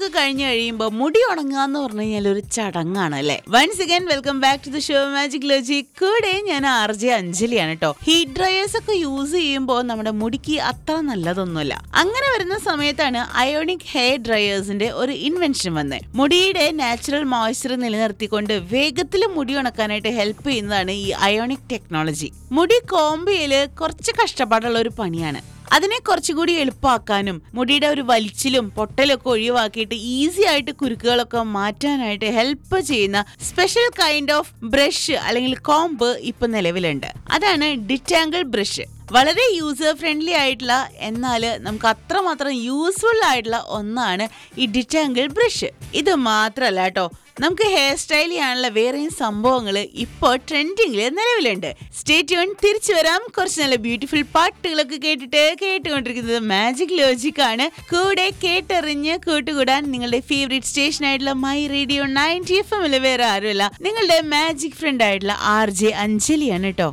ഒക്കെ കഴിഞ്ഞ് കഴിയുമ്പോൾ മുടി ഉണങ്ങുക എന്ന് പറഞ്ഞു കഴിഞ്ഞാൽ ഒരു ചടങ്ങാണ് അല്ലേ once again welcome back to the show magic ലോജി കൂടെ ഞാൻ ആർ ജെ അഞ്ജലിയാണ് കേട്ടോ ഹീറ്റ് ഡ്രയേഴ്സ് ഒക്കെ യൂസ് ചെയ്യുമ്പോൾ നമ്മുടെ മുടിക്ക് അത്ര നല്ലതൊന്നുമല്ല അങ്ങനെ വരുന്ന സമയത്താണ് അയോണിക് ഹെയർ ഡ്രയേഴ്സിന്റെ ഒരു ഇൻവെൻഷൻ വന്നത് മുടിയുടെ നാച്ചുറൽ മോയ്സ്ചർ നിലനിർത്തിക്കൊണ്ട് വേഗത്തിൽ മുടി ഉണക്കാനായിട്ട് ഹെൽപ്പ് ചെയ്യുന്നതാണ് ഈ അയോണിക് ടെക്നോളജി മുടി കോമ്പിയല് കുറച്ച് കഷ്ടപ്പാടുള്ള ഒരു പണിയാണ് അതിനെ കുറച്ചുകൂടി എളുപ്പമാക്കാനും മുടിയുടെ ഒരു വലിച്ചിലും പൊട്ടലൊക്കെ ഒഴിവാക്കിയിട്ട് ഈസി ആയിട്ട് കുരുക്കുകളൊക്കെ മാറ്റാനായിട്ട് ഹെൽപ്പ് ചെയ്യുന്ന സ്പെഷ്യൽ കൈൻഡ് ഓഫ് ബ്രഷ് അല്ലെങ്കിൽ കോംബ് ഇപ്പൊ നിലവിലുണ്ട് അതാണ് ഡിറ്റാങ്കിൾ ബ്രഷ് വളരെ യൂസർ ഫ്രണ്ട്ലി ആയിട്ടുള്ള എന്നാൽ നമുക്ക് അത്രമാത്രം യൂസ്ഫുൾ ആയിട്ടുള്ള ഒന്നാണ് ഈ ഡിറ്റാങ്കിൾ ബ്രഷ് ഇത് മാത്രമല്ല കേട്ടോ നമുക്ക് ഹെയർ സ്റ്റൈൽ ചെയ്യാനുള്ള വേറെയും സംഭവങ്ങൾ ഇപ്പോൾ ട്രെൻഡിങ്ങിൽ നിലവിലുണ്ട് സ്റ്റേ ട്യൂൺ തിരിച്ചു വരാം കുറച്ച് നല്ല ബ്യൂട്ടിഫുൾ പാട്ടുകളൊക്കെ കേട്ടിട്ട് കേട്ടുകൊണ്ടിരിക്കുന്നത് മാജിക് ലോജിക് ആണ് കൂടെ കേട്ടറിഞ്ഞ് കൂട്ടുകൂടാൻ നിങ്ങളുടെ ഫേവറേറ്റ് സ്റ്റേഷൻ ആയിട്ടുള്ള മൈ റേഡിയോ നയൻറ്റി എഫ് എമ്മിൽ വേറെ ആരുമല്ല നിങ്ങളുടെ മാജിക് ഫ്രണ്ട് ആയിട്ടുള്ള ആർ ജെ അഞ്ജലിയാണ് കേട്ടോ